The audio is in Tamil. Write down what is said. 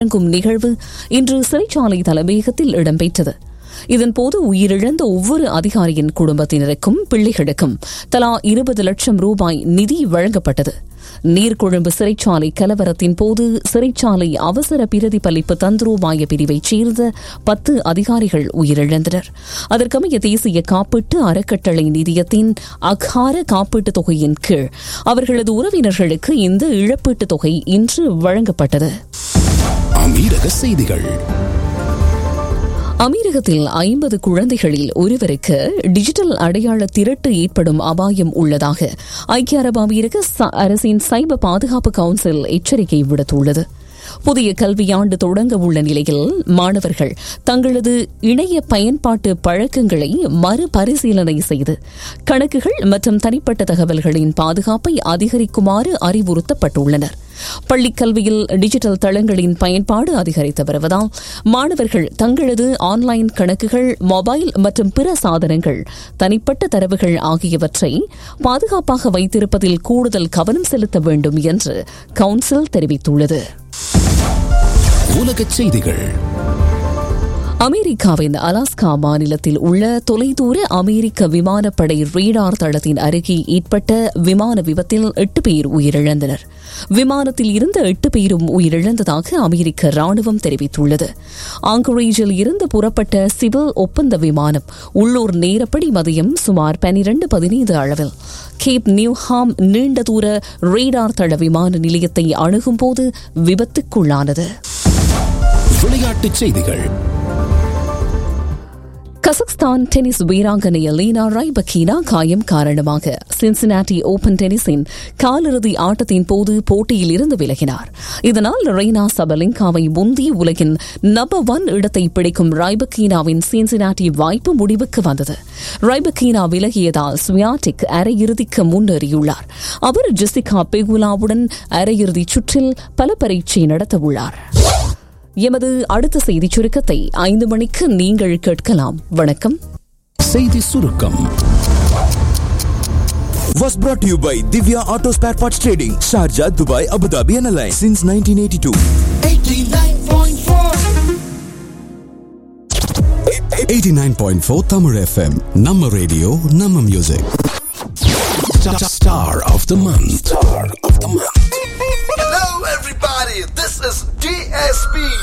வழங்கும் நிகழ்வு இன்று சிறைச்சாலை தலைமையகத்தில் இடம்பெற்றது இதன்போது உயிரிழந்த ஒவ்வொரு அதிகாரியின் குடும்பத்தினருக்கும் பிள்ளைகளுக்கும் தலா இருபது லட்சம் ரூபாய் நிதி வழங்கப்பட்டது நீர்கொழும்பு சிறைச்சாலை கலவரத்தின் போது சிறைச்சாலை அவசர பிரதிபலிப்பு தந்திரோபாய பிரிவைச் சேர்ந்த பத்து அதிகாரிகள் உயிரிழந்தனர் அதற்கமைய தேசிய காப்பீட்டு அறக்கட்டளை நிதியத்தின் அகார காப்பீட்டுத் தொகையின் கீழ் அவர்களது உறவினர்களுக்கு இந்த இழப்பீட்டுத் தொகை இன்று வழங்கப்பட்டது அமீரக செய்திகள் அமீரகத்தில் ஐம்பது குழந்தைகளில் ஒருவருக்கு டிஜிட்டல் அடையாள திரட்டு ஏற்படும் அபாயம் உள்ளதாக ஐக்கிய அரபு அமீரக ச- அரசின் சைபர் பாதுகாப்பு கவுன்சில் எச்சரிக்கை விடுத்துள்ளது புதிய கல்வியாண்டு தொடங்க உள்ள நிலையில் மாணவர்கள் தங்களது இணைய பயன்பாட்டு பழக்கங்களை மறுபரிசீலனை செய்து கணக்குகள் மற்றும் தனிப்பட்ட தகவல்களின் பாதுகாப்பை அதிகரிக்குமாறு அறிவுறுத்தப்பட்டுள்ளனர் பள்ளிக் கல்வியில் டிஜிட்டல் தளங்களின் பயன்பாடு அதிகரித்து வருவதால் மாணவர்கள் தங்களது ஆன்லைன் கணக்குகள் மொபைல் மற்றும் பிற சாதனங்கள் தனிப்பட்ட தரவுகள் ஆகியவற்றை பாதுகாப்பாக வைத்திருப்பதில் கூடுதல் கவனம் செலுத்த வேண்டும் என்று கவுன்சில் தெரிவித்துள்ளது உலகச் செய்திகள் அமெரிக்காவின் அலாஸ்கா மாநிலத்தில் உள்ள தொலைதூர அமெரிக்க விமானப்படை ரேடார் தளத்தின் அருகே ஏற்பட்ட விமான விபத்தில் எட்டு பேர் உயிரிழந்தனர் விமானத்தில் இருந்த எட்டு பேரும் உயிரிழந்ததாக அமெரிக்க ராணுவம் தெரிவித்துள்ளது ஆங்கரேஜில் இருந்து புறப்பட்ட சிவில் ஒப்பந்த விமானம் உள்ளூர் நேரப்படி மதியம் சுமார் பனிரண்டு பதினைந்து அளவில் கேப் நியூஹாம் நீண்ட தூர ரேடார் தள விமான நிலையத்தை அணுகும்போது விபத்துக்குள்ளானது விளையாட்டுச் செய்திகள் கசக்ஸ்தான் டென்னிஸ் வீராங்கனை லீனா ரைபக்கீனா காயம் காரணமாக சின்சினாட்டி ஓபன் டென்னிஸின் காலிறுதி ஆட்டத்தின் போது போட்டியில் இருந்து விலகினார் இதனால் ரெய்னா சபலிங்காவை முந்தி உலகின் நம்பர் ஒன் இடத்தை பிடிக்கும் ரைபக்கீனாவின் சின்சினாட்டி வாய்ப்பு முடிவுக்கு வந்தது ரைபக்கீனா விலகியதால் ஸ்வியாட்டிக் அரையிறுதிக்கு முன்னேறியுள்ளார் அவர் ஜெசிகா பெகுலாவுடன் அரையிறுதிச் சுற்றில் பல பரீட்சை நடத்தவுள்ளார் எமது அடுத்த செய்திச் சுருக்கத்தை ஐந்து மணிக்கு நீங்கள் கேட்கலாம் வணக்கம் செய்தி சுருக்கம் was brought to you by Divya Auto Spare Parts Trading, Sharjah, Dubai, Abu Dhabi, and Alliance since 1982. 89.4 Tamil FM. Namma radio, Namma music. Star of the month. Star of the month. Hello, everybody. This is DSP.